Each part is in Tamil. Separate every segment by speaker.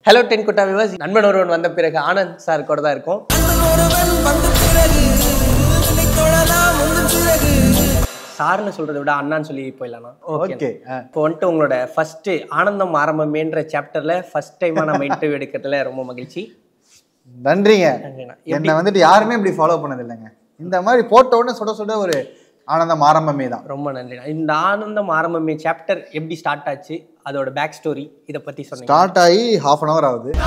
Speaker 1: ஹலோ டென் குட்டா விவர்ஸ் நண்பன் ஒருவன் வந்த பிறகு ஆனந்த் சார் கூட தான் இருக்கும் சார்னு சொல்றதை விட அண்ணான்னு சொல்லி போயிடலாம் ஓகே
Speaker 2: ஓகே
Speaker 1: இப்போ வந்துட்டு உங்களோட ஃபர்ஸ்ட் ஆனந்தம் ஆரம்பமேன்ற சாப்டர்ல ஃபர்ஸ்ட் டைமா நம்ம இன்டர்வியூ எடுக்கிறதுல ரொம்ப மகிழ்ச்சி
Speaker 2: நன்றிங்க
Speaker 1: நன்றிண்ணா.
Speaker 2: என்னை வந்துட்டு யாருமே இப்படி ஃபாலோ பண்ணது இல்லைங்க இந்த மாதிரி போட்ட உடனே சுட சுட ஒரு ஆனந்தம் ஆரம்பமே தான்
Speaker 1: ரொம்ப நன்றிண்ணா இந்த ஆனந்தம் ஆரம்பமே சாப்டர் எப்படி ஸ்டார்ட் ஆச்சு அதோட பேக் ஸ்டோரி இதை பத்தி சொன்னீங்க
Speaker 2: ஸ்டார்ட் ஆகி ஹாஃப் அன் ஹவர் ஆகுது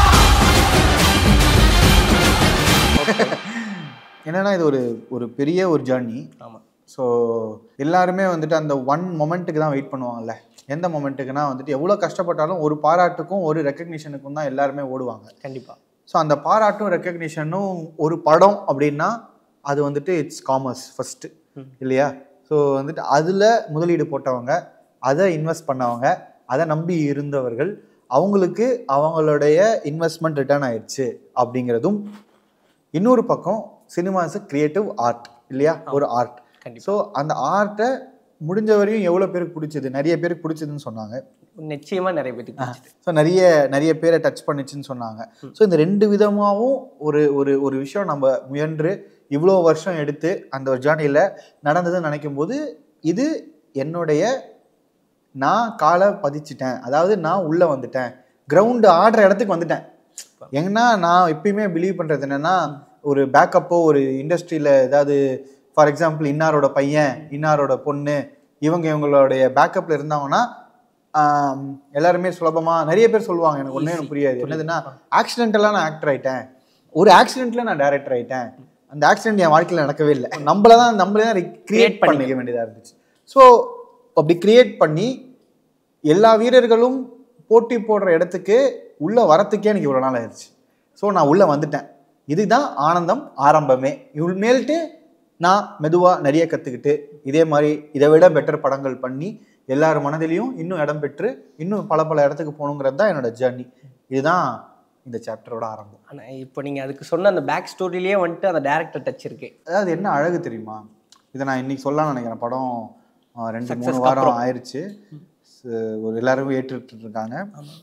Speaker 2: என்னன்னா இது ஒரு ஒரு பெரிய ஒரு ஜேர்னி
Speaker 1: ஆமா
Speaker 2: ஸோ எல்லாருமே வந்துட்டு அந்த ஒன் மொமெண்ட்டுக்கு தான் வெயிட் பண்ணுவாங்கல்ல எந்த மொமெண்ட்டுக்குனா வந்துட்டு எவ்வளோ கஷ்டப்பட்டாலும் ஒரு பாராட்டுக்கும் ஒரு ரெக்கக்னிஷனுக்கும் தான் எல்லாருமே ஓடுவாங்க
Speaker 1: கண்டிப்பா
Speaker 2: ஸோ அந்த பாராட்டும் ரெக்கக்னிஷனும் ஒரு படம் அப்படின்னா அது வந்துட்டு இட்ஸ் காமர்ஸ் ஃபஸ்ட்டு
Speaker 1: ம்.
Speaker 2: இல்லையா ஸோ வந்துட்டு அதில் முதலீடு போட்டவங்க அதை இன்வெஸ்ட் பண்ணவங்க அதை நம்பி இருந்தவர்கள் அவங்களுக்கு அவங்களுடைய இன்வெஸ்ட்மெண்ட் ரிட்டர்ன் ஆயிடுச்சு அப்படிங்கிறதும் இன்னொரு பக்கம் சினிமா இஸ் கிரியேட்டிவ் ஆர்ட் இல்லையா ஒரு ஆர்ட்
Speaker 1: கண்டிப்பா
Speaker 2: ஸோ அந்த ஆர்ட்டை முடிஞ்ச வரையும் எவ்வளோ பேருக்கு பிடிச்சது நிறைய பேருக்கு பிடிச்சதுன்னு சொன்னாங்க
Speaker 1: நிச்சயமா நிறைய பேருக்கு பிடிச்சது
Speaker 2: ஸோ நிறைய நிறைய பேரை டச் பண்ணுச்சுன்னு சொன்னாங்க ஸோ இந்த ரெண்டு விதமாகவும் ஒரு ஒரு ஒரு விஷயம் நம்ம முயன்று இவ்வளோ வருஷம் எடுத்து அந்த ஒரு ஜேர்னியில் நடந்ததுன்னு நினைக்கும் போது இது என்னுடைய நான் காலை பதிச்சிட்டேன் அதாவது நான் உள்ளே வந்துட்டேன் கிரவுண்டு ஆடுற இடத்துக்கு வந்துட்டேன் ஏன்னா நான் எப்பயுமே பிலீவ் பண்ணுறது என்னென்னா ஒரு பேக்கப்போ ஒரு இண்டஸ்ட்ரியில் ஏதாவது ஃபார் எக்ஸாம்பிள் இன்னாரோட பையன் இன்னாரோட பொண்ணு இவங்க இவங்களுடைய பேக்கப்பில் இருந்தாங்கன்னா ஆம், எல்லாருமே சுலபமாக நிறைய பேர் சொல்லுவாங்க எனக்கு ஒன்றே எனக்கு புரியாது என்னதுன்னா ஆக்சிடென்டலாக நான் ஆக்டர் ஆயிட்டேன் ஒரு ஆக்சிடென்ட்ல நான் டேரக்டர் ஆயிட்டேன் அந்த ஆக்சிடென்ட் என் வாழ்க்கையில் நடக்கவே இல்லை நம்மள தான் நம்மளே தான் கிரியேட் பண்ணிக்க வேண்டியதாக இருந்துச்சு ஸோ அப்படி கிரியேட் பண்ணி எல்லா வீரர்களும் போட்டி போடுற இடத்துக்கு உள்ள வரத்துக்கே எனக்கு இவ்வளோ நாள் ஆயிடுச்சு ஸோ நான் உள்ள வந்துட்டேன் இதுதான் ஆனந்தம் ஆரம்பமே இனிமேல்ட்டு நான் மெதுவாக நிறைய கற்றுக்கிட்டு இதே மாதிரி இதை விட பெட்டர் படங்கள் பண்ணி எல்லார் மனதிலையும் இன்னும் இடம் பெற்று இன்னும் பல பல இடத்துக்கு போகணுங்கிறது தான் என்னோட ஜேர்னி இதுதான் இந்த சாப்டரோட ஆரம்பம்
Speaker 1: ஆனா இப்போ நீங்க அதுக்கு சொன்ன அந்த பேக் ஸ்டோரியிலேயே வந்துட்டு அந்த டேரக்டர் டச் இருக்கு
Speaker 2: அதாவது என்ன அழகு தெரியுமா இதை நான் இன்னைக்கு சொல்லலாம்னு நினைக்கிறேன் படம் ஆஹ், ரெண்டு மூணு
Speaker 1: Success-க்கு
Speaker 2: வாரம்
Speaker 1: அப்புறம்.
Speaker 2: ஆயிடுச்சு ச- ஒரு எல்லாரும் ஏற்றுட்டு இருக்காங்க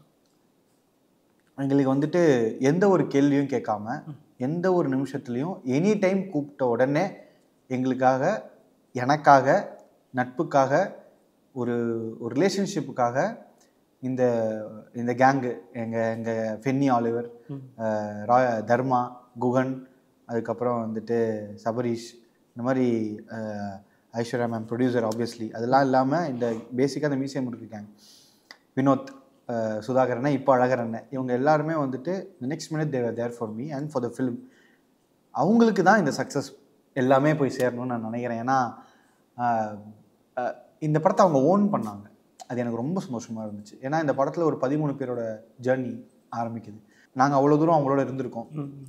Speaker 2: எங்களுக்கு வந்துட்டு எந்த ஒரு கேள்வியும் கேட்காம எந்த ஒரு நிமிஷத்துலையும் எனி டைம் கூப்பிட்ட உடனே எங்களுக்காக எனக்காக நட்புக்காக ஒரு ஒரு ரிலேஷன்ஷிப்புக்காக இந்த இந்த கேங்கு எங்கள் எங்கள் ஃபென்னி ஆலிவர் அஹ், ராய தர்மா குகன் அதுக்கப்புறம் வந்துட்டு சபரீஷ் இந்த மாதிரி அஹ், ஐஸ்வர்யா மேம் ப்ரொடியூசர் ஆப்வியஸ்லி அதெல்லாம் இல்லாமல் இந்த பேசிக்காக இந்த மியூசியம் இருக்காங்க வினோத் அஹ், சுதாகர் இப்போ அழகர் அண்ணன் இவங்க எல்லாருமே வந்துட்டு next minute they were there for me and for the film அவங்களுக்கு தான் இந்த சக்ஸஸ் எல்லாமே போய் சேரணும்னு நான் நினைக்கிறேன் ஏன்னா ஆஹ், ஆஹ், இந்த படத்தை அவங்க ஓன் பண்ணாங்க அது எனக்கு ரொம்ப சந்தோஷமாக இருந்துச்சு ஏன்னா இந்த படத்தில் ஒரு பதிமூணு பேரோட ஜேர்னி ஆரம்பிக்குது நாங்கள் அவ்வளோ தூரம் அவங்களோட இருந்திருக்கோம்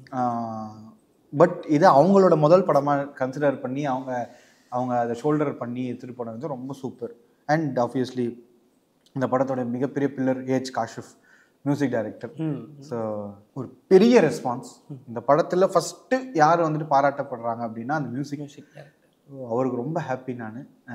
Speaker 2: பட் இது அவங்களோட முதல் படமாக கன்சிடர் பண்ணி அவங்க அவங்க அதை ஷோல்டர் பண்ணி எடுத்துகிட்டு போனது ரொம்ப சூப்பர் அண்ட் ஆப்வியஸ்லி இந்த படத்தோட மிகப்பெரிய pillar H Kashif music director
Speaker 1: ம்
Speaker 2: ஸோ ஒரு பெரிய ரெஸ்பான்ஸ் இந்த படத்தில் ஃபஸ்ட்டு யார் வந்துட்டு பாராட்டப்படுறாங்க அப்படின்னா அந்த மியூசிக்
Speaker 1: மியூசிக்
Speaker 2: அவருக்கு ரொம்ப ஹாப்பி நான்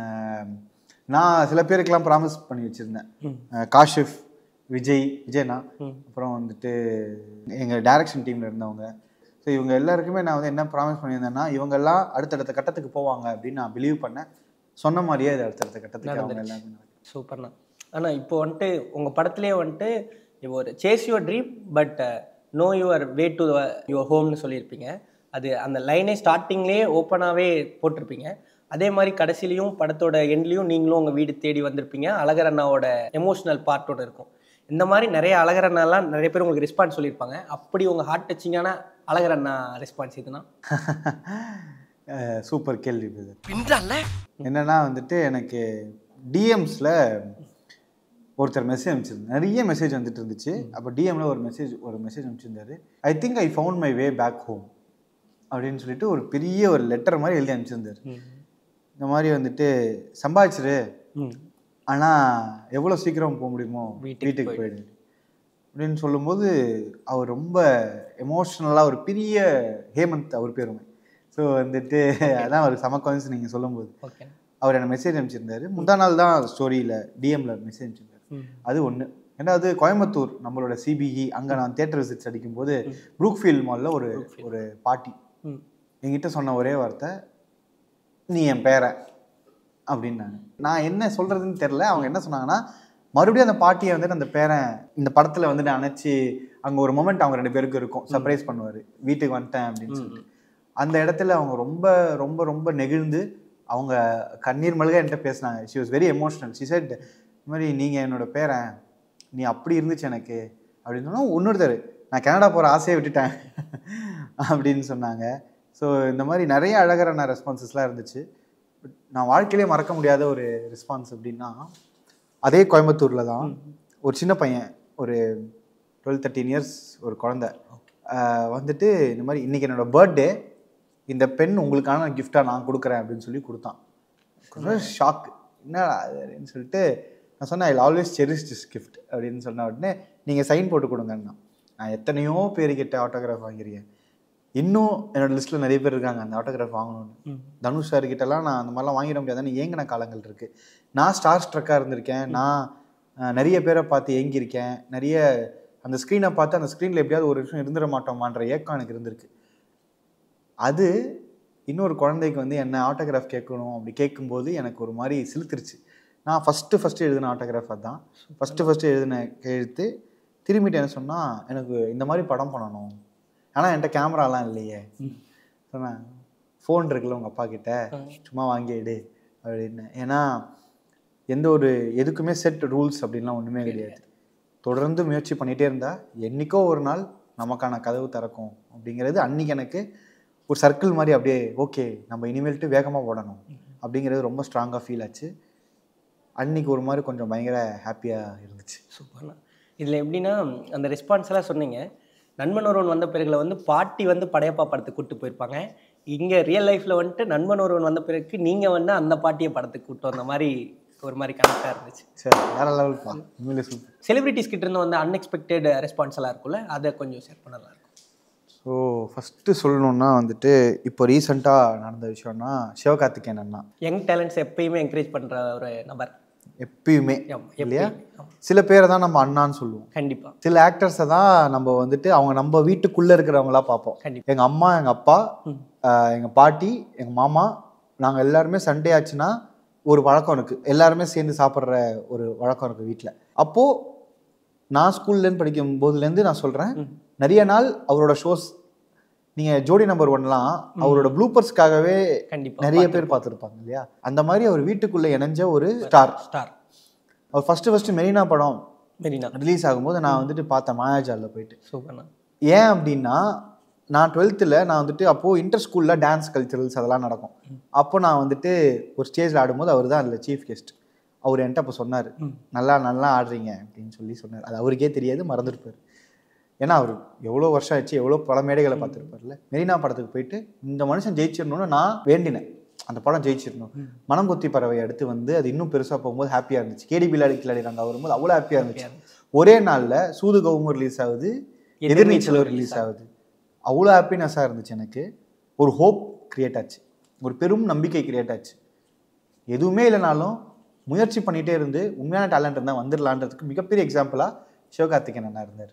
Speaker 2: நான் சில பேருக்கெல்லாம் ப்ராமிஸ் பண்ணி வச்சுருந்தேன்
Speaker 1: ம்.
Speaker 2: அஹ் காஷிஃப் விஜய் விஜய்னா
Speaker 1: ம்.
Speaker 2: அப்புறம் வந்துட்டு எங்கள் டைரக்ஷன் டீமில் இருந்தவங்க ஸோ இவங்க எல்லாருக்குமே நான் வந்து என்ன ப்ராமிஸ் பண்ணியிருந்தேன்னா இவங்கெல்லாம் அடுத்தடுத்த கட்டத்துக்கு போவாங்க அப்படின்னு நான் பிலீவ் பண்ணேன் சொன்ன மாதிரியே இது அடுத்தடுத்த கட்டத்துக்கு அவங்க எல்லாருமே நடக்குது.
Speaker 1: சூப்பர்ண்ணா ஆனா இப்போ வந்துட்டு உங்க படத்துலயே வந்துட்டு இப்போ ஒரு chase your dream but know your way to your ஹோம்னு சொல்லியிருப்பீங்க அது அந்த லைனே ஸ்டார்டிங்லேயே ஓப்பனாகவே போட்டிருப்பீங்க அதே மாதிரி கடைசிலையும் படத்தோட எண்ட்லேயும் நீங்களும் உங்கள் வீடு தேடி வந்திருப்பீங்க அழகர் அண்ணாவோட எமோஷ்னல் பார்ட்டோட இருக்கும் இந்த மாதிரி நிறைய அழகர் அண்ணாலாம் நிறைய பேர் உங்களுக்கு ரெஸ்பான்ஸ் சொல்லியிருப்பாங்க அப்படி உங்கள் ஹார்ட் டச்சிங்கான அழகர் அண்ணா ரெஸ்பான்ஸ் இதுனா
Speaker 2: அஹ் சூப்பர் கேள்வி இது என்னன்னா வந்துட்டு எனக்கு டிஎம்ஸில் ஒருத்தர் மெசேஜ் அனுப்பிச்சிருந்தார் நிறைய மெசேஜ் வந்துட்டு இருந்துச்சு அப்போ டிஎம்ல ஒரு மெசேஜ் ஒரு மெசேஜ் அனுப்பிச்சிருந்தாரு I think I found my way back home அப்படின்னு சொல்லிட்டு ஒரு பெரிய ஒரு லெட்டர் மாதிரி எழுதி அனுப்பிச்சிருந்தாரு இந்த மாதிரி வந்துட்டு சம்பாதிச்சிரு
Speaker 1: ம்
Speaker 2: ஆனால் எவ்வளோ சீக்கிரம் போக முடியுமோ
Speaker 1: வீட்டுக்கு
Speaker 2: வீட்டுக்கு போயிடு அப்படின்னு சொல்லும்போது அவர் ரொம்ப எமோஷ்னலாக ஒரு பெரிய ஹேமந்த் அவர் பேருமே ஸோ வந்துட்டு அதான் அவர் சமக்கன்ஸ் நீங்கள் சொல்லும்போது
Speaker 1: ஓகே
Speaker 2: அவர் எனக்கு மெசேஜ் அனுப்பிச்சிருந்தாரு முந்தா நாள் தான் ஸ்டோரியில் டிஎம்ல மெசேஜ் அனுப்பிச்சிருந்தாரு
Speaker 1: ம்
Speaker 2: அது ஒன்று ரெண்டாவது கோயம்புத்தூர் நம்மளோட சிபிஇ அங்கே நான் தியேட்டர் விசிட்ஸ் அடிக்கும்போது ப்ரூக்ஃபீல்ட் மாலில் ஒரு ஒரு பாட்டி
Speaker 1: ம்
Speaker 2: என்கிட்ட சொன்ன ஒரே வார்த்தை நீ என் பேரன் அப்படின்னாங்க நான் என்ன சொல்கிறதுன்னு தெரில அவங்க என்ன சொன்னாங்கன்னா மறுபடியும் அந்த பாட்டியை வந்துட்டு அந்த பேரன் இந்த படத்தில் வந்துட்டு அணைச்சி அங்கே ஒரு மொமெண்ட் அவங்க ரெண்டு பேருக்கு இருக்கும் சர்ப்ரைஸ் பண்ணுவார் வீட்டுக்கு வந்துட்டேன் அப்படின்னு சொல்லிட்டு அந்த இடத்துல அவங்க ரொம்ப ரொம்ப ரொம்ப நெகிழ்ந்து அவங்க கண்ணீர் மல்க என்கிட்ட பேசினாங்க she was very emotional she said இந்த மாதிரி நீங்கள் என்னோட பேரன் நீ அப்படி இருந்துச்சு எனக்கு அப்படின்னு சொன்னா இன்னொருத்தர் நான் கனடா போகிற ஆசையை விட்டுட்டேன் அப்படின்னு சொன்னாங்க ஸோ இந்த மாதிரி நிறைய அழகான ரெஸ்பான்சஸ்லாம் இருந்துச்சு பட் நான் வாழ்க்கையிலே மறக்க முடியாத ஒரு ரெஸ்பான்ஸ் அப்படின்னா அதே கோயம்புத்தூரில் தான் ஒரு சின்ன பையன் ஒரு டுவெல் தேர்ட்டீன் இயர்ஸ் ஒரு குழந்தை ஆஹ் வந்துட்டு இந்த மாதிரி இன்னைக்கு என்னோட பர்த்டே இந்த பெண் உங்களுக்கான கிஃப்டாக நான் கொடுக்குறேன் அப்படின்னு சொல்லி கொடுத்தான் ஷாக் என்னடா அது அப்படின்னு சொல்லிட்டு நான் சொன்னேன் I always cherish this gift அப்படின்னு சொன்ன உடனே நீங்கள் சைன் போட்டு கொடுங்கண்ணா நான் எத்தனையோ பேர்கிட்ட ஆட்டோகிராஃப் வாங்கியிருக்கேன் இன்னும் என்னோட லிஸ்ட்டில் நிறைய பேர் இருக்காங்க அந்த ஆட்டோகிராஃப் வாங்கணும்னு
Speaker 1: ம்
Speaker 2: தனுஷ் சார் கிட்டலாம் நான் அந்த மாதிரிலாம் வாங்கிட முடியாதுன்னு ஏங்கின காலங்கள் இருக்குது நான் ஸ்டார் ஸ்ட்ரக்காக இருந்திருக்கேன் நான் அஹ், நிறைய பேரை பார்த்து ஏங்கியிருக்கேன் நிறைய அந்த ஸ்க்ரீனை பார்த்து அந்த ஸ்க்ரீனில் எப்படியாவது ஒரு விஷயம் இருந்துட மாட்டோமான்ற ஏக்கம் எனக்கு இருந்திருக்கு அது இன்னொரு குழந்தைக்கு வந்து என்ன ஆட்டோகிராஃப் கேட்கணும் அப்படி கேட்கும்போது எனக்கு ஒரு மாதிரி சிலுத்துருச்சு நான் ஃபஸ்ட்டு ஃபஸ்ட்டு எழுதின ஆட்டோகிராஃப் அதான் ஃபஸ்ட்டு ஃபஸ்ட்டு எழுதின எழுத்து திரும்பிட்டு என்ன சொன்னால் எனக்கு இந்த மாதிரி படம் பண்ணணும் ஆனால் என்கிட்ட கேமராலாம் இல்லையே சொன்னேன் ஃபோன் இருக்குல்ல உங்கள் அப்பா கிட்ட சும்மா வாங்கி எடு அப்படின்னு ஏன்னா எந்த ஒரு எதுக்குமே செட் ரூல்ஸ் அப்படின்லாம் ஒன்றுமே கிடையாது தொடர்ந்து முயற்சி பண்ணிகிட்டே இருந்தா என்னைக்கோ ஒரு நாள் நமக்கான கதவு திறக்கும் அப்படிங்கிறது அன்னைக்கு எனக்கு ஒரு சர்க்கிள் மாதிரி அப்படியே ஓகே நம்ம இனிமேல்ட்டு வேகமாக ஓடணும் அப்படிங்கிறது ரொம்ப ஸ்ட்ராங்காக ஃபீல் ஆச்சு அன்னைக்கு ஒரு மாதிரி கொஞ்சம் பயங்கர ஹாப்பியாக இருந்துச்சு
Speaker 1: சூப்பர்ண்ணா இதில் எப்படின்னா அந்த ரெஸ்பான்ஸ் எல்லாம் சொன்னீங்க நண்பன் ஒருவன் வந்த பிறகுல வந்து பாட்டி வந்து படையப்பா படத்துக்கு கூப்பிட்டு போயிருப்பாங்க இங்கே ரியல் லைஃப்பில் வந்துட்டு நண்பன் ஒருவன் வந்த பிறகு நீங்கள் வந்து அந்த பாட்டியை படத்துக்கு கூப்பிட்டு வந்த மாதிரி ஒரு மாதிரி கனெக்டாக இருந்துச்சு
Speaker 2: சரி வேற லெவல் பா உண்மையிலே சூப்பர்
Speaker 1: செலிபிரிட்டிஸ் கிட்ட இருந்து வந்து அன்எக்ஸ்பெக்டட் ரெஸ்பான்ஸ் எல்லாம் இருக்கும்ல அதை கொஞ்சம் ஷேர் பண்ணலாம் இருக்கும்
Speaker 2: ஸோ ஃபஸ்ட்டு சொல்லணுன்னா வந்துட்டு இப்போ ரீசெண்டாக நடந்த விஷயம்னா சிவகார்த்திகேயன் அண்ணா
Speaker 1: யங் டேலண்ட்ஸ் எப்பயுமே என்கரேஜ் பண்ணுற ஒரு நபர்
Speaker 2: எப்பயுமே
Speaker 1: ஆமா,
Speaker 2: இல்லையா
Speaker 1: எப்பயுமே. ஆமா.
Speaker 2: சில பேரை தான் நம்ம அண்ணான்னு சொல்லுவோம்
Speaker 1: கண்டிப்பாக
Speaker 2: சில ஆக்டர்ஸை தான் நம்ம வந்துட்டு அவங்க நம்ம வீட்டுக்குள்ளே இருக்கிறவங்களா பார்ப்போம்
Speaker 1: கண்டிப்பா.
Speaker 2: எங்கள் அம்மா எங்கள் அப்பா
Speaker 1: ம்.
Speaker 2: ஆஹ் எங்க பாட்டி எங்கள் மாமா நாங்கள் எல்லாருமே சண்டே ஆச்சுன்னா ஒரு வழக்கம் இருக்குது எல்லாருமே சேர்ந்து சாப்பிட்ற ஒரு வழக்கம் இருக்குது வீட்டில் அப்போது நான் ஸ்கூல்லேருந்து படிக்கும் போதுலேருந்து நான் சொல்கிறேன்
Speaker 1: ம்.
Speaker 2: நிறைய நாள் அவரோட ஷோஸ் நீங்கள் ஜோடி நம்பர் ஒன்லாம் அவரோட ப்ளூப்பர்ஸ்க்காகவே
Speaker 1: கண்டிப்பாக
Speaker 2: நிறைய பேர் பார்த்துருப்பாங்க இல்லையா அந்த மாதிரி அவர் வீட்டுக்குள்ளே இணைஞ்ச ஒரு ஸ்டார்
Speaker 1: ஸ்டார்
Speaker 2: அவர் ஃபஸ்ட்டு ஃபஸ்ட்டு மெரினா படம்
Speaker 1: மெரினா
Speaker 2: ரிலீஸ் ஆகும்போது நான் வந்துட்டு பார்த்தேன் மாயாஜாலில் போயிட்டு
Speaker 1: சூப்பர்ண்ணா
Speaker 2: ஏன் அப்படின்னா நான் டுவெல்த்தில் நான் வந்துட்டு அப்போது இன்டர் ஸ்கூலில் டான்ஸ் கல்ச்சரல்ஸ் அதெல்லாம் நடக்கும் அப்போ நான் வந்துட்டு ஒரு ஸ்டேஜில் ஆடும்போது அவர் தான் அதில் சீஃப் கெஸ்ட் அவர் என்கிட்ட அப்போ சொன்னார்
Speaker 1: ம்.
Speaker 2: நல்லா நல்லா ஆடுறீங்க அப்படின்னு சொல்லி சொன்னார் அது அவருக்கே தெரியாது மறந்துருப்பார் ஏன்னா அவர் எவ்வளோ வருஷம் ஆச்சு எவ்வளோ பல மேடைகளை பார்த்துருப்பார்ல மெரினா படத்துக்கு போயிட்டு இந்த மனுஷன் ஜெயிச்சிடணும்னு நான் வேண்டினேன் அந்த படம் ஜெயிச்சிடணும் மனம் கொத்தி பறவை அடுத்து வந்து அது இன்னும் பெருசாக போகும்போது ஹாப்பியாக இருந்துச்சு கேடி பிள்ளாடி கிளாடி ரங்கா வரும்போது அவ்வளோ ஹாப்பியாக இருந்துச்சு ஒரே நாளில் சூது கவுமும் ரிலீஸ் ஆகுது எதிர்நீச்சலும் ரிலீஸ் ஆகுது அவ்வளோ ஹாப்பினஸ்ஸாக இருந்துச்சு எனக்கு ஒரு ஹோப் கிரியேட் ஆச்சு ஒரு பெரும் நம்பிக்கை கிரியேட் ஆச்சு எதுவுமே இல்லைனாலும் முயற்சி பண்ணிகிட்டே இருந்து உண்மையான டேலண்ட் இருந்தால் வந்துடலான்றதுக்கு மிகப்பெரிய எக்ஸாம்பிளாக சிவகார்த்திகேயன் அண்ணா இருந்தார்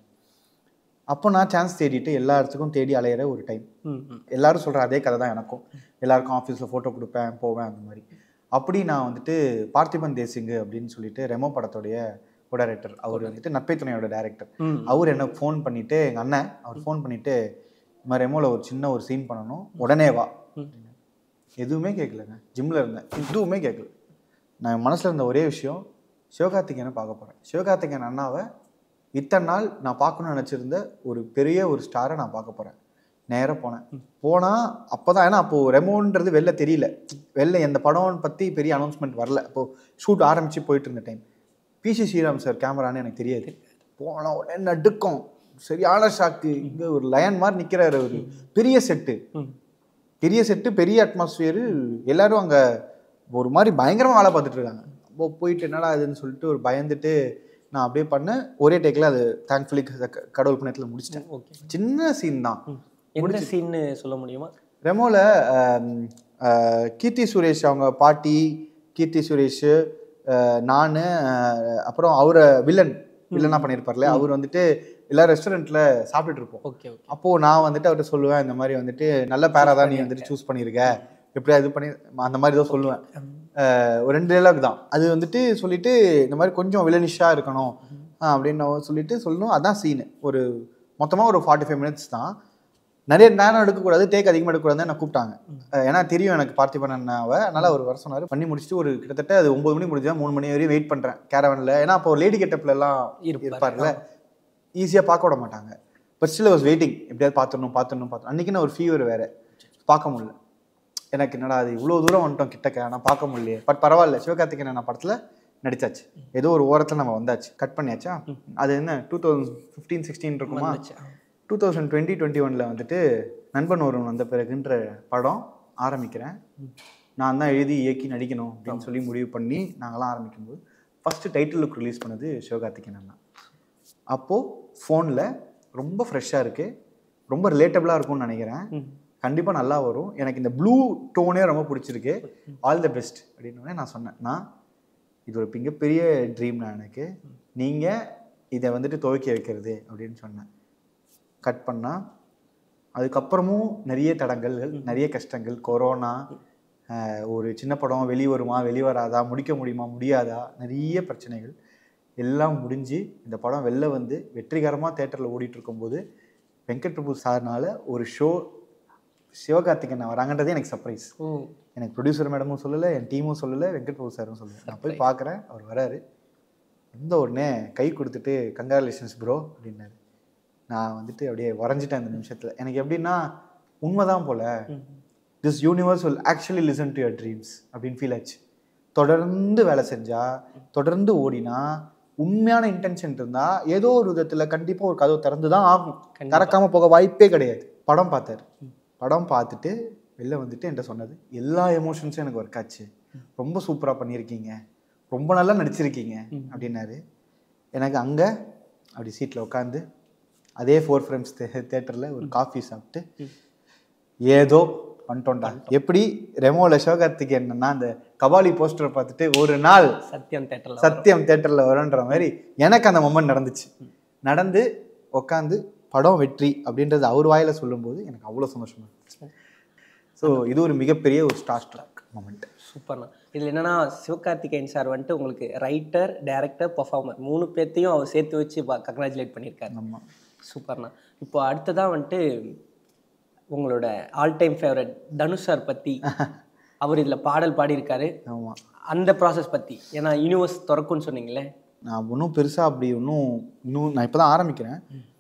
Speaker 2: அப்போ நான் சான்ஸ் தேடிட்டு எல்லா இடத்துக்கும் தேடி அலையிற ஒரு டைம்
Speaker 1: ம் ம்
Speaker 2: எல்லாரும் சொல்கிற அதே கதை தான் எனக்கும் எல்லாருக்கும் ஆஃபீஸில் ஃபோட்டோ கொடுப்பேன் போவேன் அந்த மாதிரி அப்படி நான் வந்துட்டு பார்த்திபன் தேசிங்கு அப்படின்னு சொல்லிட்டு ரெமோ படத்துடைய டைரக்டர் அவர் வந்துட்டு நட்பை துணையோட டைரக்டர்
Speaker 1: ம்
Speaker 2: அவர் என்ன ஃபோன் பண்ணிட்டு எங்கள் அண்ணன் அவர் ஃபோன் பண்ணிட்டு இந்த மாதிரி ரெமோவில் ஒரு சின்ன ஒரு சீன் பண்ணணும் உடனே வா
Speaker 1: ம்.
Speaker 2: எதுவுமே கேட்கலங்க ஜிம்மில் இருந்தேன் எதுவுமே கேட்கல நான் மனசில் இருந்த ஒரே விஷயம் சிவகார்த்திகேயனை பார்க்க போகிறேன் சிவகார்த்திகேயன் அண்ணாவை இத்தனை நாள் நான் பார்க்கணும்னு நினச்சிருந்த ஒரு பெரிய ஒரு ஸ்டாரை நான் பார்க்க போகிறேன் நேராக போனேன் போனால் அப்போ தான் ஏன்னா அப்போது ரெமோன்றது வெளில தெரியல வெளில எந்த படம் பற்றி பெரிய அனௌன்ஸ்மெண்ட் வரல அப்போது ஷூட் ஆரம்பித்து போயிட்டு இருந்த டைம் பிசி ஸ்ரீராம் சார் கேமரான்னு எனக்கு தெரியாது போனால் உடனே நடுக்கம் சரியான ஷாக்கு இங்கே ஒரு லயன் மாதிரி நிற்கிறாரு ஒரு பெரிய செட்டு
Speaker 1: ம்
Speaker 2: பெரிய செட்டு பெரிய அட்மாஸ்பியரு எல்லாரும் அங்கே ஒரு மாதிரி பயங்கரமாக வேலை பார்த்துட்டு இருக்காங்க அப்போ போயிட்டு என்னடா இதுன்னு சொல்லிட்டு ஒரு பயந்துட்டு நான் அப்படியே பண்ணேன் ஒரே டேக்கில் அது தேங்க்ஃபுல்லி கடவுள் புண்ணியத்தில் முடிச்சிட்டேன்
Speaker 1: ஓகே
Speaker 2: சின்ன சீன் தான்
Speaker 1: ம் எந்த சீன்னு சொல்ல முடியுமா
Speaker 2: ரெமோவில் கீர்த்தி சுரேஷ் அவங்க பாட்டி கீர்த்தி சுரேஷ் நான் அப்புறம் அவரை வில்லன் வில்லனா பண்ணியிருப்பார்ல அவர் வந்துட்டு எல்லா ரெஸ்டாரண்ட்ல சாப்பிட்டுட்டு இருப்போம்
Speaker 1: ஓகே ஓகே
Speaker 2: அப்போ நான் வந்துட்டு அவர்கிட்ட சொல்லுவேன் இந்த மாதிரி வந்துட்டு நல்ல பேரா தான் நீ வந்துட்டு சூஸ் பண்ணியிருக்க எப்படியா இது பண்ணி அந்த மாதிரி தான் சொல்லுவேன் அஹ் ஒரு ரெண்டு டைலாக் தான் அது வந்துட்டு சொல்லிட்டு இந்த மாதிரி கொஞ்சம் வில்லனிஷா இருக்கணும் ஆ, அப்படின்னு சொல்லிட்டு சொல்லணும் அதான் சீனு ஒரு மொத்தமாக ஒரு ஃபார்ட்டி ஃபைவ் மினிட்ஸ் தான் நிறைய நேரம் எடுக்கக்கூடாது டேக் அதிகமாக எடுக்கக்கூடாதுன்னு என்ன கூப்பிட்டாங்க அஹ் ஏன்னா தெரியும் எனக்கு பார்த்திபன் அண்ணாவை அதனால அவர் வர சொன்னார் பண்ணி முடிச்சுட்டு ஒரு கிட்டத்தட்ட அது ஒன்பது மணி முடிஞ்சா மூணு மணி வரையும் வெயிட் பண்ணுறேன் கேரவனில் ஏன்னா அப்போ லேடி கெட்டப்ல எல்லாம்
Speaker 1: இருப்பாரு.
Speaker 2: இருப்பார்ல ஈஸியாக பார்க்க விட மாட்டாங்க பட் ஸ்டில் வாஸ் வெயிட்டிங் எப்படியாவது பார்த்துடணும் பார்த்துடணும் பார்த்து அன்றைக்கி நான் ஒரு ஃபீவர் வேறு பார்க்க முடியல எனக்கு என்னடா அது இவ்வளோ தூரம் வந்துட்டோம் கிட்டக்க ஆனால் பார்க்க முடியலையே பட் பரவாயில்ல சிவகார்த்திகேயன் நான் படத்தில் நடிச்சாச்சு ஏதோ ஒரு ஓரத்தில் நம்ம வந்தாச்சு கட் பண்ணியாச்சா அது என்ன டூ தௌசண்ட் ஃபிஃப்டீன் சிக்ஸ்டீன் இருக்குமா
Speaker 1: வந்துச்சு.
Speaker 2: டூ தௌசண்ட் டுவெண்ட்டி டுவெண்ட்டி ஒனில் வந்துட்டு நண்பன் ஒருவன் வந்த பிறகுன்ற படம் ஆரம்பிக்கிறேன் நான் தான் எழுதி இயக்கி நடிக்கணும் அப்படின்னு சொல்லி முடிவு பண்ணி நாங்களாம் ஆரம்பிக்கும்போது ஃபஸ்ட்டு டைட்டில் லுக் ரிலீஸ் பண்ணது சிவகார்த்திகேயன் அண்ணா அப்போது ஃபோனில் ரொம்ப ஃப்ரெஷ்ஷாக இருக்குது ரொம்ப ரிலேட்டபிளாக இருக்கும்னு நினைக்கிறேன்
Speaker 1: ம்.
Speaker 2: கண்டிப்பாக நல்லா வரும் எனக்கு இந்த ப்ளூ டோனே ரொம்ப பிடிச்சிருக்கு ஆல் த பெஸ்ட் அப்படின்னு நான் சொன்னேன் நான் இது ஒரு மிகப்பெரிய ட்ரீம் நான் எனக்கு நீங்கள் இதை வந்துட்டு துவக்கி வைக்கிறது அப்படின்னு சொன்னேன் கட் பண்ணால் அதுக்கப்புறமும் நிறைய தடங்கல்கள் நிறைய கஷ்டங்கள் கொரோனா ஆஹ், ஒரு சின்ன படம் வெளி வருமா வெளி வராதா முடிக்க முடியுமா முடியாதா நிறைய பிரச்சனைகள் எல்லாம் முடிஞ்சு இந்த படம் வெளில வந்து வெற்றிகரமாக தேட்டரில் ஓடிட்டு இருக்கும்போது வெங்கட் பிரபு சார்னால ஒரு ஷோ சிவகார்த்திகேயன் வராங்கன்றதே எனக்கு சர்ப்ரைஸ்
Speaker 1: ஓ
Speaker 2: எனக்கு ப்ரொடியூசர் மேடமும் சொல்லலை என் டீமும் சொல்லலை வெங்கட் பிரபு சாரும் சொல்லலை நான் போய் பார்க்குறேன் அவர் வராரு வந்த உடனே கை கொடுத்துட்டு கங்க்ராச்சுலேஷன்ஸ் ப்ரோ அப்படின்னாரு நான் வந்துட்டு அப்படியே வரைஞ்சிட்டேன் அந்த நிமிஷத்தில் எனக்கு எப்படின்னா உண்மைதான் போல this universe will actually listen to your dreams அப்படின்னு ஃபீல் ஆச்சு தொடர்ந்து வேலை செஞ்சா தொடர்ந்து ஓடினா உண்மையான இன்டென்ஷன் இருந்தா ஏதோ ஒரு விதத்துல கண்டிப்பா ஒரு கதவு திறந்து தான் ஆகும்
Speaker 1: கண்டிப்பா.
Speaker 2: திறக்காம போக வாய்ப்பே கிடையாது படம் பார்த்தாரு படம் பார்த்துட்டு வெளில வந்துட்டு என்கிட்ட சொன்னது எல்லா எமோஷன்ஸும் எனக்கு ஒர்க் ஆச்சு ரொம்ப சூப்பரா பண்ணியிருக்கீங்க ரொம்ப நல்லா நடிச்சிருக்கீங்க அப்படின்னாரு எனக்கு அங்க அப்படி சீட்ல உட்காந்து அதே ஃபோர் ஃப்ரேம்ஸ் தேட்டர்ல ஒரு காஃபி சாப்பிட்டு ஏதோ வந்துட்டோம்டா எப்படி ரெமோல சிவகார்த்திகேயன் என்னன்னா அந்த கபாலி போஸ்டரை பார்த்துட்டு ஒரு நாள்
Speaker 1: சத்யம் தேட்டர்ல
Speaker 2: சத்தியம் தேட்டரில் வரும்ன்ற மாதிரி எனக்கு அந்த மொமெண்ட் நடந்துச்சு நடந்து உட்காந்து படம் வெற்றி அப்படின்றது அவர் வாயில சொல்லும்போது எனக்கு அவ்வளோ சந்தோஷமா இருந்துச்சு ஸோ இது ஒரு மிகப்பெரிய ஒரு ஸ்டார் ஸ்ட்ராக் மொமெண்ட்
Speaker 1: சூப்பர்ண்ணா இதில் என்னன்னா சிவகார்த்திகேயன் சார் வந்துட்டு உங்களுக்கு ரைட்டர் டைரக்டர் பர்ஃபார்மர் மூணு பேர்த்தையும் அவர் சேர்த்து வச்சு கங்க்ராச்சுலேட் பண்ணியிருக்காரு
Speaker 2: ஆமா
Speaker 1: சூப்பர்ண்ணா இப்போ அடுத்ததான் வந்துட்டு உங்களோட all time favourite Dhanush sir பற்றி அவர் இதில் பாடல் பாடியிருக்காரு
Speaker 2: ஆமா
Speaker 1: அந்த ப்ராசஸ் பற்றி ஏன்னா யூனிவர்ஸ் திறக்கும்னு சொன்னீங்களே
Speaker 2: நான் ஒன்றும் பெருசா அப்படி ஒன்றும் இன்னும் நான் இப்போ தான் ஆரம்பிக்கிறேன்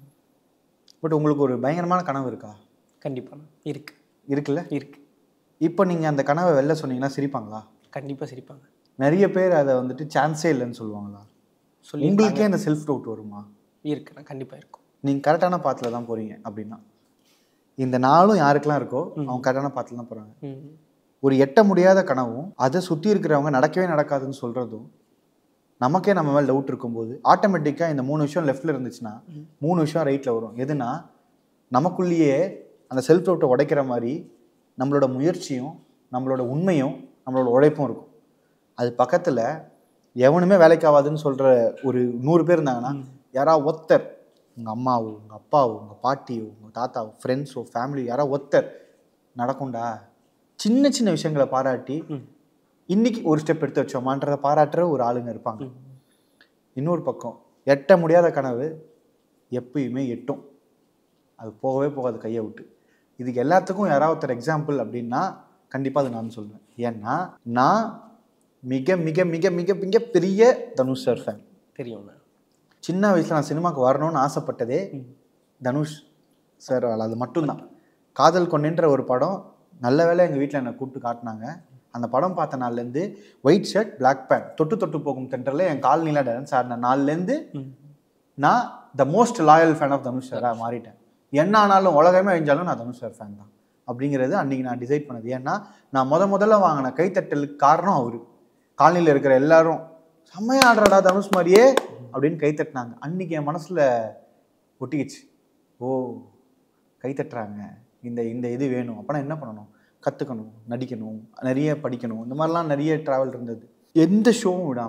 Speaker 2: பட் உங்களுக்கு ஒரு பயங்கரமான கனவு இருக்கா
Speaker 1: கண்டிப்பாண்ணா இருக்கு
Speaker 2: இருக்குல்ல
Speaker 1: இருக்கு
Speaker 2: இப்போ நீங்கள் அந்த கனவை வெளில சொன்னீங்கன்னா சிரிப்பாங்களா
Speaker 1: கண்டிப்பாக சிரிப்பாங்க
Speaker 2: நிறைய பேர் அதை வந்துட்டு சான்ஸே இல்லைன்னு சொல்லுவாங்களா
Speaker 1: சொல்லி
Speaker 2: உங்களுக்கே அந்த செல்ஃப் டவுட் வருமா
Speaker 1: இருக்குண்ணா கண்டிப்பாக இருக்கும்
Speaker 2: நீங்கள் கரெக்டான பாத்தில் தான் போகிறீங்க அப்படின்னா இந்த நாளும் யாருக்கெல்லாம் இருக்கோ அவங்க கரெக்டான பாத்தில் தான் போகிறாங்க
Speaker 1: ம்
Speaker 2: ஒரு எட்ட முடியாத கனவும் அதை சுற்றி இருக்கிறவங்க நடக்கவே நடக்காதுன்னு சொல்கிறதும் நமக்கே நம்ம மேலே டவுட் இருக்கும்போது ஆட்டோமேட்டிக்காக இந்த மூணு விஷயம் லெஃப்டில் இருந்துச்சுன்னா மூணு விஷயம் ரைட்டில் வரும் எதுனா நமக்குள்ளேயே அந்த செல்ஃப் டவுட்டை உடைக்கிற மாதிரி நம்மளோட முயற்சியும் நம்மளோட உண்மையும் நம்மளோட உழைப்பும் இருக்கும் அது பக்கத்தில் எவனுமே வேலைக்கு ஆகாதுன்னு சொல்கிற ஒரு நூறு பேர் இருந்தாங்கன்னா யாரா ஒருத்தர் உங்கள் அம்மாவோ உங்கள் அப்பாவோ உங்கள் பாட்டியோ உங்கள் தாத்தாவோ ஃப்ரெண்ட்ஸோ ஃபேமிலி யாரா ஒருத்தர் நடக்கும்டா சின்ன சின்ன விஷயங்களை பாராட்டி இன்னைக்கு ஒரு ஸ்டெப் எடுத்து வச்சோமான்றதை பாராட்டுற ஒரு ஆளுங்க இருப்பாங்க இன்னொரு பக்கம் எட்ட முடியாத கனவு எப்பயுமே எட்டும் அது போகவே போகாது கையை விட்டு இதுக்கு எல்லாத்துக்கும் யாராவது ஒருத்தர் எக்ஸாம்பிள் அப்படின்னா கண்டிப்பாக அது நான் சொல்லுவேன் ஏன்னா நான் மிக மிக மிக மிக மிக பெரிய தனுஷ் சார் ஃபேன்
Speaker 1: தெரியும்ண்ணா
Speaker 2: சின்ன வயசில் நான் சினிமாவுக்கு வரணும்னு ஆசைப்பட்டதே தனுஷ் சார் அது மட்டும்தான் காதல் கொண்டேன்ற ஒரு படம் நல்ல வேளை எங்கள் வீட்டில் என்னை கூப்பிட்டு காட்டினாங்க அந்த படம் பார்த்த நாள்லேருந்து ஒயிட் ஷர்ட் Black பேண்ட் தொட்டு தொட்டு போகும் தென்றல என் கால் நீலா டான்ஸ் ஆடின நாள்லேருந்து நான் the most loyal fan of Dhanush சாராக மாறிட்டேன் என்ன ஆனாலும் உலகமே அழிஞ்சாலும் நான் தனுஷ் சார் ஃபேன் தான் அப்படிங்கிறது அன்றைக்கி நான் டிசைட் பண்ணது ஏன்னா நான் முத முதல்ல வாங்கின கைத்தட்டலுக்கு காரணம் அவர் காலனியில் இருக்கிற எல்லாரும் செம்மையா ஆடுறடா தனுஷ் மாதிரியே அப்படின்னு கை தட்டினாங்க அன்னைக்கு என் மனசுல ஒட்டிக்கிச்சு ஓ கை தட்டுறாங்க இந்த இந்த இது வேணும் அப்போ நான் என்ன பண்ணணும் கற்றுக்கணும் நடிக்கணும் நிறைய படிக்கணும் இந்த மாதிரிலாம் நிறைய ட்ராவல் இருந்தது எந்த ஷோவும் விடாமல்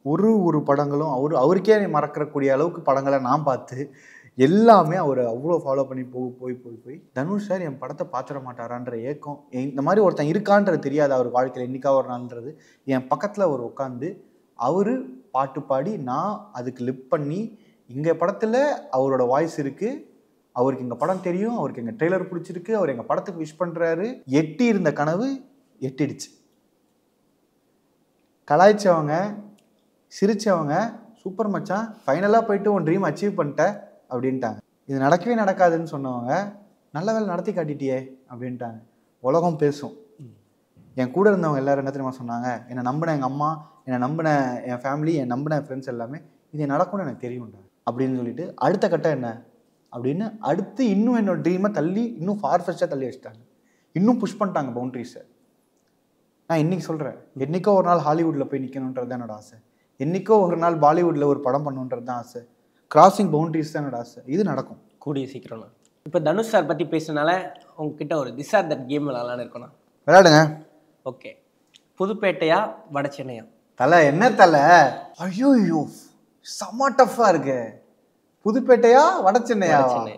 Speaker 2: ஒரு ஒரு படங்களும் அவர் அவருக்கே மறக்கக்கூடிய அளவுக்கு படங்களை நான் பார்த்து எல்லாமே அவரை அவ்வளோ ஃபாலோ பண்ணி போய் போய் போய் போய் தனுஷ் சார் என் படத்தை பார்த்துட மாட்டாரான்ற ஏக்கம் எ- இந்த மாதிரி ஒருத்தன் இருக்கான்றது தெரியாது அவர் வாழ்க்கையில் என்னைக்கா ஒரு நாள்ன்றது என் பக்கத்தில் அவர் உட்காந்து அவர் பாட்டு பாடி நான் அதுக்கு லிப் பண்ணி இங்கே படத்தில் அவரோட வாய்ஸ் இருக்குது அவருக்கு எங்கள் படம் தெரியும் அவருக்கு எங்கள் ட்ரெய்லர் பிடிச்சிருக்கு அவர் எங்கள் படத்துக்கு விஷ் பண்ணுறாரு எட்டி இருந்த கனவு எட்டிடுச்சு கலாய்ச்சவங்க சிரிச்சவங்க சூப்பர் மச்சான் ஃபைனலாக போயிட்டு உன் ட்ரீம் அச்சீவ் பண்ணிட்ட அப்படின்ட்டாங்க இது நடக்கவே நடக்காதுன்னு சொன்னவங்க நல்ல வேலை நடத்தி காட்டிட்டியே அப்படின்ட்டாங்க உலகம் பேசும் என் கூட இருந்தவங்க எல்லாரும் என்ன தெரியுமா சொன்னாங்க என்னை நம்பின எங்கள் அம்மா என்னை நம்பின என் ஃபேமிலி என் நம்பின ஃப்ரெண்ட்ஸ் எல்லாமே இது நடக்கும்னு எனக்கு தெரியும்டா அப்படின்னு சொல்லிட்டு அடுத்த கட்டம் என்ன அப்படின்னு அடுத்து இன்னும் என்னோட ட்ரீமை தள்ளி இன்னும் ஃபார்ஃபெஸ்டாக தள்ளி வச்சிட்டாங்க இன்னும் புஷ் பண்ணிட்டாங்க பவுண்ட்ரிஸை நான் இன்னைக்கு சொல்கிறேன் என்னைக்கோ ஒரு நாள் ஹாலிவுட்டில் போய் நிற்கணுன்றது தான் என்னோட ஆசை என்னைக்கோ ஒரு நாள் பாலிவுட்டில் ஒரு படம் பண்ணணுன்றது தான் ஆசை கிராசிங் பவுண்டரிஸ் தான் என்னோட ஆசை இது நடக்கும்
Speaker 1: கூடிய சீக்கிரம் இப்போ தனுஷ் சார் பற்றி பேசுனால உங்ககிட்ட ஒரு திஸ் ஆர் தட் கேம் விளாட்லான்னு இருக்கணும்
Speaker 2: விளையாடுங்க
Speaker 1: ஓகே புதுப்பேட்டையா வட சென்னையா
Speaker 2: தலை என்ன தலை ஐயோ ஐயோ செம்ம டஃப்பாக இருக்கு புதுப்பேட்டையா வட சென்னையா
Speaker 1: வட சென்னையா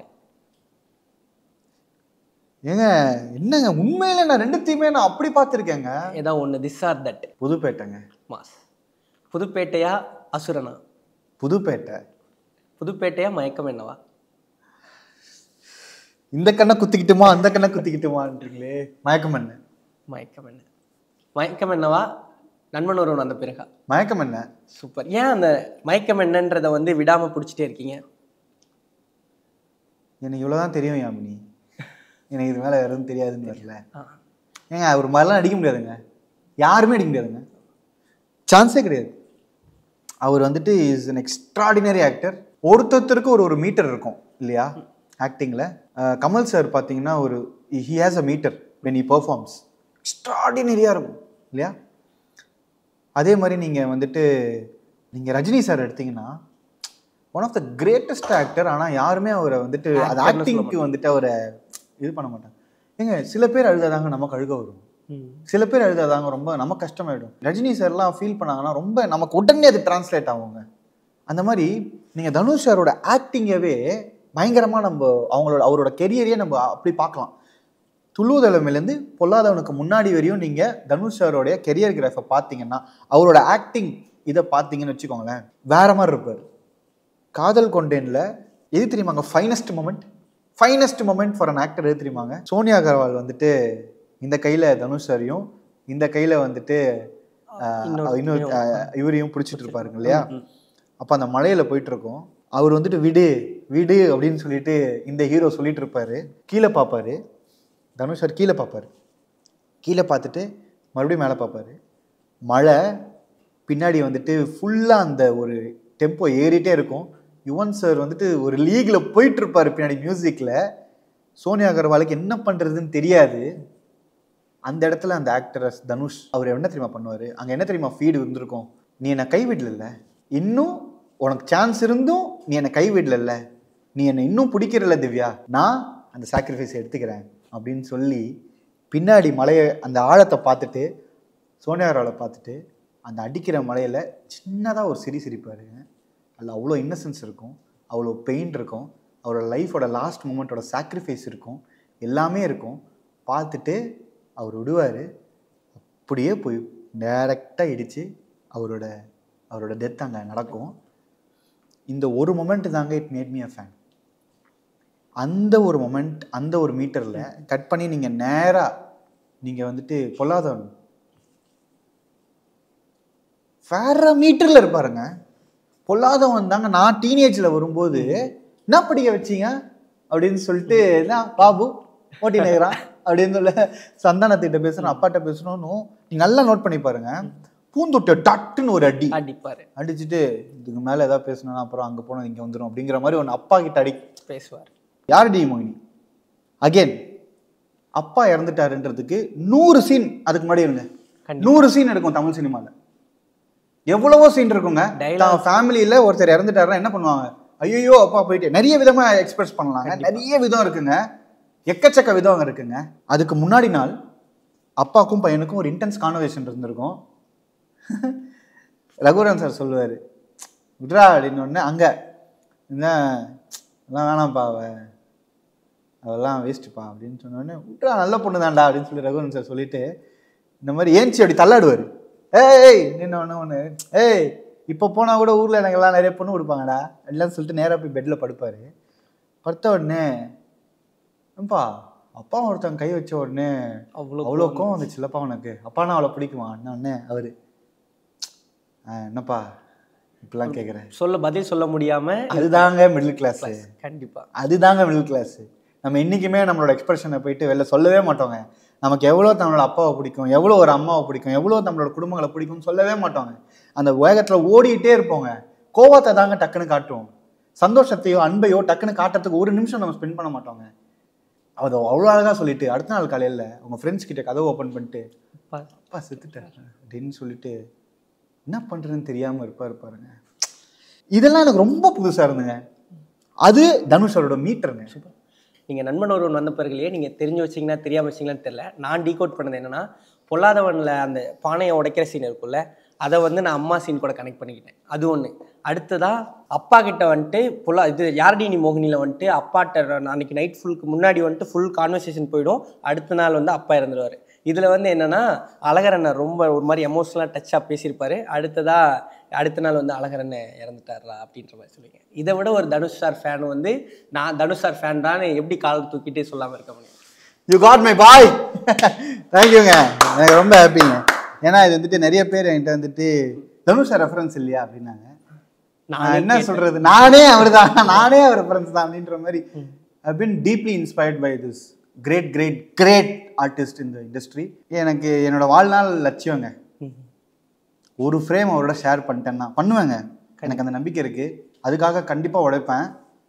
Speaker 2: ஏங்க என்னங்க உண்மையில நான் ரெண்டுத்தையுமே நான் அப்படி பார்த்துருக்கேங்க
Speaker 1: ஏதாவது ஒன்று திஸ் ஆர் தட்
Speaker 2: புதுப்பேட்டைங்க
Speaker 1: மாஸ் புதுப்பேட்டையா அசுரனா
Speaker 2: புதுப்பேட்டை
Speaker 1: புதுப்பேட்டையா மயக்கம் என்னவா
Speaker 2: இந்த கண்ணை குத்திக்கிட்டுமா அந்த கண்ணை குத்திக்கிட்டுமான்றீங்களே மயக்கம் என்ன
Speaker 1: மயக்கம் என்ன மயக்கம் என்னவா நண்பன் ஒருவன் வந்த பிறகா
Speaker 2: மயக்கம் என்ன
Speaker 1: சூப்பர் ஏன் அந்த மயக்கம் என்னன்றதை வந்து விடாம பிடிச்சிட்டே இருக்கீங்க
Speaker 2: எனக்கு இவ்வளோதான் தெரியும் யாமினி எனக்கு இது மேலே எதுவும் தெரியாதுன்னு வரல
Speaker 1: ஆ.
Speaker 2: ஏங்க ஒரு மாதிரிலாம் அடிக்க முடியாதுங்க யாருமே அடிக்க முடியாதுங்க சான்ஸே கிடையாது அவர் வந்துட்டு இஸ் an எக்ஸ்ட்ராடினரி ஆக்டர் ஒருத்தருக்கு ஒரு ஒரு மீட்டர் இருக்கும் இல்லையா ஆக்டிங்கில் கமல் சார் பார்த்தீங்கன்னா ஒரு he has a meter when he performs எக்ஸ்ட்ராடினரியாக இருக்கும் இல்லையா அதே மாதிரி நீங்கள் வந்துட்டு நீங்கள் ரஜினி சார் எடுத்தீங்கன்னா one of the greatest actor ஆனால் யாருமே அவரை வந்துட்டு அது
Speaker 1: Actor னு சொல்ல
Speaker 2: ஆக்டிங்க்கு வந்துட்டு அவரை இது பண்ண மாட்டாங்க ஏங்க சில பேர் அழுதாதாங்க நமக்கு அழுக வரும்
Speaker 1: ம்.
Speaker 2: சில பேர் அழுதாதாங்க ரொம்ப நமக்கு கஷ்டமாயிடும் ரஜினி சார்லாம் ஃபீல் பண்ணாங்கன்னா ரொம்ப நமக்கு உடனே அது டிரான்ஸ்லேட் ஆகுங்க அந்த மாதிரி நீங்கள் தனுஷ் சாரோட ஆக்டிங்கவே பயங்கரமாக நம்ம அவங்களோட அவரோட கெரியரையே நம்ம அப்படி பார்க்கலாம் துள்ளுவதளமிலேருந்து பொல்லாதவனுக்கு முன்னாடி வரையும் நீங்கள் தனுஷ் சாரோடைய கெரியர் கிராஃபை பார்த்தீங்கன்னா அவரோட ஆக்டிங் இதை பார்த்தீங்கன்னு வச்சுக்கோங்களேன் வேற மாதிரி இருப்பார் காதல் கொண்டேன்ல எது தெரியுமாங்க finest moment finest moment for an actor எது தெரியுமாங்க சோனியா அகர்வால் வந்துட்டு இந்த கையில் தனுஷ் சாரையும் இந்த கையில் வந்துட்டு ஆஹ்,
Speaker 1: இன்னொரு-
Speaker 2: இன்னொரு ஆஹ், இவரையும் பிடிச்சிட்டு இருப்பாருங்க இல்லையா அப்போ அந்த மலையில் போயிட்டு இருக்கோம் அவர் வந்துட்டு விடு விடு அப்படின்னு சொல்லிட்டு இந்த ஹீரோ சொல்லிட்டு இருப்பாரு கீழே பார்ப்பாரு தனுஷ் சார் கீழே பார்ப்பாரு கீழே பார்த்துட்டு மறுபடியும் மேலே பார்ப்பாரு மழை பின்னாடி வந்துட்டு ஃபுல்லாக அந்த ஒரு டெம்போ ஏறிட்டே இருக்கும் யுவன் சார் வந்துட்டு ஒரு லீக்ல போயிட்டு இருப்பாரு பின்னாடி மியூசிக்கில் சோனியா அகர்வாலுக்கு என்ன பண்ணுறதுன்னு தெரியாது அந்த இடத்துல அந்த ஆக்டரஸ் தனுஷ் அவர் என்ன தெரியுமா பண்ணுவார் அங்கே என்ன தெரியுமா ஃபீடு இருந்திருக்கும் நீ என்னை கைவிடல இன்னும் உனக்கு சான்ஸ் இருந்தும் நீ என்னை கைவிடல நீ என்னை இன்னும் பிடிக்கிறல்ல திவ்யா நான் அந்த சாக்ரிஃபைஸ் எடுத்துக்கிறேன் அப்படின்னு சொல்லி பின்னாடி மலையை அந்த ஆழத்தை பார்த்துட்டு சோனியா அகர்வாலை பார்த்துட்டு அந்த அடிக்கிற மலையில் சின்னதாக ஒரு சிரி சிரிப்பாருங்க அதில் அவ்வளோ இன்னசென்ஸ் இருக்கும் அவ்வளோ பெயின் இருக்கும் அவரோட லைஃபோட லாஸ்ட் மூமெண்ட்டோட சாக்ரிஃபைஸ் இருக்கும் எல்லாமே இருக்கும் பார்த்துட்டு அவர் விடுவார் அப்படியே போய் டைரெக்டாக இடித்து அவரோட அவரோட டெத் அங்கே நடக்கும் இந்த ஒரு மொமெண்ட் தாங்க it made me a fan அந்த ஒரு மொமெண்ட் அந்த ஒரு மீட்டரில் கட் பண்ணி நீங்கள் நேராக நீங்கள் வந்துட்டு பொல்லாதவன் வேற மீட்டரில் இருப்பாருங்க பொல்லாதவன் தாங்க நான் டீனேஜில் வரும்போது என்ன படிக்க வச்சீங்க அப்படின்னு சொல்லிட்டு என்ன பாபு ஓட்டி நேரான் அப்படின்னு சொல்ல சந்தானத்திட்ட பேசுகிறேன் அப்பாட்ட பேசணும்னு நீ நல்லா நோட் பண்ணி பாருங்க பூந்தொட்டை டட்டுன்னு ஒரு அடி
Speaker 1: அடிப்பாரு
Speaker 2: அடிச்சுட்டு இதுக்கு மேலே ஏதாவது பேசணும்னா அப்புறம் அங்கே போனது இங்கே வந்துடும் அப்படிங்கிற மாதிரி ஒன்று அப்பா கிட்ட அடி
Speaker 1: பேசுவார்
Speaker 2: யார் டி மோகினி அகைன் அப்பா இறந்துட்டாருன்றதுக்கு நூறு சீன் அதுக்கு முன்னாடி இருங்க
Speaker 1: கண்டிப்பா.
Speaker 2: நூறு சீன் எடுக்கும் தமிழ் சினிமாவில் எவ்வளவோ சீன் இருக்குங்க
Speaker 1: Dialogue.
Speaker 2: தான் ஃபேமிலியில் ஒருத்தர் இறந்துட்டாருன்னா என்ன பண்ணுவாங்க ஐயோ அப்பா போயிட்டு நிறைய விதமா எக்ஸ்பிரஸ் பண்ணலாங்க நிறைய விதம் இருக்குங்க எக்கச்சக்க விதம் அங்க இருக்குங்க அதுக்கு முன்னாடி நாள் அப்பாக்கும் பையனுக்கும் ஒரு இன்டென்ஸ் கான்வர்சேஷன் இருந்திருக்கும் ரகுவரன் சார் சொல்லுவார் விட்ரா அப்படின்னு ஒன்று அங்கே என்ன அதெல்லாம் வேணாம்ப்பா அவ அதெல்லாம் வேஸ்ட்டுப்பா அப்படின்னு சொன்னோடனே விட்ரா நல்ல பொண்ணு தான்டா அப்படின்னு சொல்லி ரகுவரன் சார் சொல்லிட்டு இந்த மாதிரி ஏஞ்சி அப்படி தள்ளாடுவார் ஏய் ஏய் என்ன ஒன்று ஒன்று ஏய் இப்போ போனால் கூட ஊரில் எனக்கு எல்லாம் நிறைய பொண்ணு கொடுப்பாங்கடா எல்லாம் சொல்லிட்டு நேராக போய் பெட்டில் படுப்பார் படுத்த உடனே ஏன்பா அப்பா ஒருத்தன் கை வச்ச உடனே
Speaker 1: அவ்வளோ
Speaker 2: அவ்வளோ கோவம் வந்துச்சுல்லப்பா உனக்கு அப்பானா அவளை பிடிக்குமா அண்ணே அவரு "ஆ, என்னப்பா இப்படிலாம் கேட்குறேன்
Speaker 1: சொல்ல பதில் சொல்ல முடியாம
Speaker 2: அதுதாங்க மிடில் கிளாஸ்
Speaker 1: கண்டிப்பா
Speaker 2: அதுதாங்க மிடில் கிளாஸ் நம்ம என்றைக்குமே நம்மளோட எக்ஸ்பிரஷனை போயிட்டு வெளில சொல்லவே மாட்டோங்க நமக்கு எவ்வளோ நம்மளோட அப்பாவை பிடிக்கும் எவ்வளோ ஒரு அம்மாவை பிடிக்கும் எவ்வளோ நம்மளோட குடும்பங்களை பிடிக்கும்னு சொல்லவே மாட்டோங்க அந்த வேகத்தில் ஓடிட்டே இருப்போங்க கோவத்தை தாங்க டக்குன்னு காட்டுவோம் சந்தோஷத்தையோ அன்பையோ டக்குன்னு காட்டுறதுக்கு ஒரு நிமிஷம் நம்ம ஸ்பெண்ட் பண்ண மாட்டோங்க அதை அவ்வளோ அழகாக சொல்லிட்டு அடுத்த நாள் காலையில் உங்கள் ஃப்ரெண்ட்ஸ் கிட்ட கதவை ஓப்பன் பண்ணிட்டு
Speaker 1: அப்பா,
Speaker 2: அப்பா செத்துட்டார் அப்படின்னு சொல்லிட்டு என்ன பண்ணுறதுன்னு தெரியாமல் இருப்பார் பாருங்க இதெல்லாம் எனக்கு ரொம்ப புதுசாக இருந்துங்க அது தனுஷரோட மீட்டருங்க
Speaker 1: நீங்க நண்பன் ஒருவன் வந்த பிறகுலயே நீங்க தெரிஞ்சு வச்சீங்கன்னா தெரியாம வச்சீங்களான்னு தெரியல நான் டீகோட் பண்ணது என்னன்னா பொல்லாதவன்ல அந்த பானையை உடைக்கிற சீன் இருக்குல்ல அதை வந்து நான் அம்மா சீன் கூட கனெக்ட் பண்ணிக்கிட்டேன் அது ஒன்று அடுத்ததா அப்பா கிட்ட வந்துட்டு பொல்லா இது யாரடி நீ மோகினியில் வந்துட்டு அப்பாட்ட அன்னைக்கு நைட் ஃபுல்க்கு முன்னாடி வந்துட்டு ஃபுல் கான்வர்சேஷன் போயிடும் அடுத்த நாள் வந்து அப்பா இறந்துருவார் இதில் வந்து என்னன்னா அழகரண்ணன் ரொம்ப ஒரு மாதிரி எமோஷனலாக டச்சாக பேசியிருப்பாரு அடுத்ததா அடுத்த நாள் வந்து அழகரண்ணன் இறந்துட்டாரா அப்படின்ற மாதிரி சொல்லுவீங்க இதை விட ஒரு தனுஷ் சார் ஃபேன் வந்து நான் தனுஷ் சார் ஃபேன் தான் எப்படி கால் தூக்கிட்டு சொல்லாமல் இருக்க முடியும்
Speaker 2: யூ காட் மை பாய் தேங்க்யூங்க எனக்கு ரொம்ப ஹாப்பிங்க ஏன்னா இது வந்துட்டு நிறைய பேர் என்கிட்ட வந்துட்டு தனுஷா ரெஃபரன்ஸ் இல்லையா அப்படின்னாங்க நான் என்ன சொல்றது நானே அவர் தான் நானே அவர் ரெஃபரன்ஸ் தான் அப்படின்ற மாதிரி I been deeply inspired by this great great great artist இந்த இண்டஸ்ட்ரி எனக்கு என்னோட வாழ்நாள் லட்சியங்க ஒரு ஃப்ரேம் அவரோட ஷேர் பண்ணிட்டேன்னா பண்ணுவேங்க எனக்கு அந்த நம்பிக்கை இருக்கு அதுக்காக கண்டிப்பாக உழைப்பேன்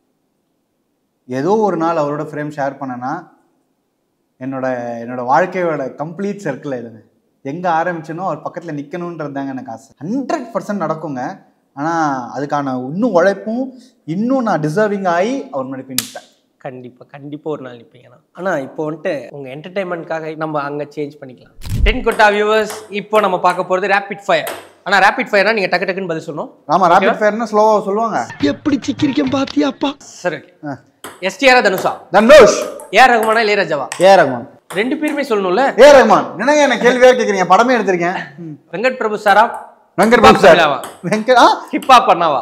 Speaker 2: ஏதோ ஒரு நாள் அவரோட ஃப்ரேம் ஷேர் பண்ணேன்னா என்னோட என்னோட வாழ்க்கையோட கம்ப்ளீட் சர்க்கிள் இதுங்க எங்கே ஆரம்பிச்சனோ அவர் பக்கத்தில் நிற்கணுன்றது தாங்க எனக்கு ஆசை ஹண்ட்ரட் பர்சன்ட் நடக்குங்க ஆனால் அதுக்கான இன்னும் உழைப்பும் இன்னும் நான் டிசர்விங் ஆகி அவர் முன்னாடி போய் நிற்பேன்
Speaker 1: கண்டிப்பாக கண்டிப்பாக ஒரு நாள் நிற்பீங்கண்ணா ஆனால் இப்போ வந்துட்டு உங்கள் என்டர்டைன்மெண்ட்காக நம்ம அங்கே சேஞ்ச் பண்ணிக்கலாம் டென் கொட்டா வியூவர்ஸ் இப்போ நம்ம பார்க்க போகிறது ரேபிட் ஃபயர் ஆனால் ரேபிட் ஃபயர்னா நீங்கள் டக்கு டக்குன்னு பதில் சொல்லணும்
Speaker 2: ஆமாம் ரேபிட் ஃபயர்னா ஸ்லோவாக சொல்லுவாங்க
Speaker 3: எப்படி சிக்கிரிக்கம் பாத்தியாப்பா
Speaker 1: சரி எஸ்டிஆரா தனுஷா
Speaker 2: தனுஷ்
Speaker 1: ஏஆர் ரகுமானா இளையராஜாவா
Speaker 2: ஏ ரஹ்மான்
Speaker 1: ரெண்டு பேருமே சொல்லணும்ல
Speaker 2: ஏ ரஹ்மான் என்னங்க என்ன கேள்வியாக கேட்குறீங்க படமே எடுத்திருக்கேன் ம்.
Speaker 1: வெங்கட் பிரபு சாரா
Speaker 2: வெங்கட் பாபு சார்
Speaker 1: தமிழாவா?
Speaker 2: வெங்கட் ஆ
Speaker 1: ஹிப்ஹாப் பண்ணாவா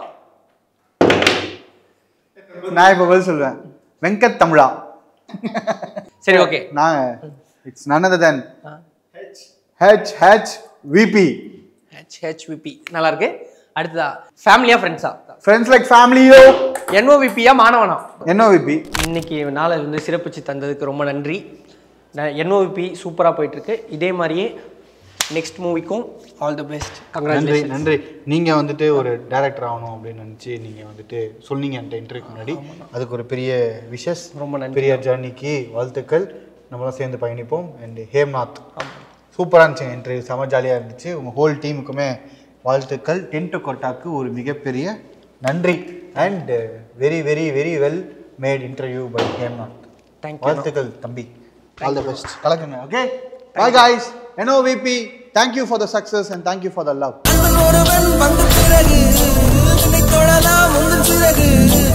Speaker 2: நான் இப்போ பதில் சொல்லுவேன் வெங்கட் தமிழா
Speaker 1: சரி ஓகே
Speaker 2: நான் it's none other than H H VP
Speaker 1: HHVP நல்லா இருக்கு அடுத்ததா ஃபேமிலியா ஃப்ரெண்ட்ஸா
Speaker 2: ஃப்ரெண்ட்ஸ் லைக் ஃபேமிலியோ
Speaker 1: என்ஓவிபியா மாணவனா
Speaker 2: என்ன விபி
Speaker 1: இன்னைக்கு நாளை வந்து சிறப்பிச்சு தந்ததுக்கு ரொம்ப நன்றி என்ஓவிபி சூப்பராக போயிட்டுருக்கு இதே மாதிரியே நெக்ஸ்ட் மூவிக்கும் ஆல் தி பெஸ்ட்
Speaker 2: நன்றி
Speaker 1: கங்க்ராச்சுலேஷன்
Speaker 2: நன்றி நீங்கள் வந்துட்டு ஒரு டேரக்டர் ஆகணும் அப்படின்னு நினச்சி நீங்கள் வந்துட்டு சொன்னீங்க என்கிட்ட இன்டர்வியூக்கு முன்னாடி அதுக்கு ஒரு பெரிய விஷஸ்
Speaker 1: ரொம்ப நன்றி
Speaker 2: பெரிய ஜர்னிக்கு வாழ்த்துக்கள் நம்மளாம் சேர்ந்து பயணிப்போம் அண்ட் ஹேம்நாத் சூப்பராக இருந்துச்சு இன்டர்வியூ செம ஜாலியாக இருந்துச்சு உங்கள் ஹோல் டீமுக்குமே வாழ்த்துக்கள் டென்ட் கொட்டாக்கு ஒரு மிகப்பெரிய நன்றி and very very very well made interview by Hemnath
Speaker 1: Thank you.
Speaker 2: வாழ்த்துக்கள் தம்பி ஆல் த பெஸ்ட் கலக்குங்க okay bye guys NOVP thank you for the success and thank you for the love
Speaker 4: ஒருவன் வந்த பிறகு உன்னை தொழலாம் உந்தன் பிறகு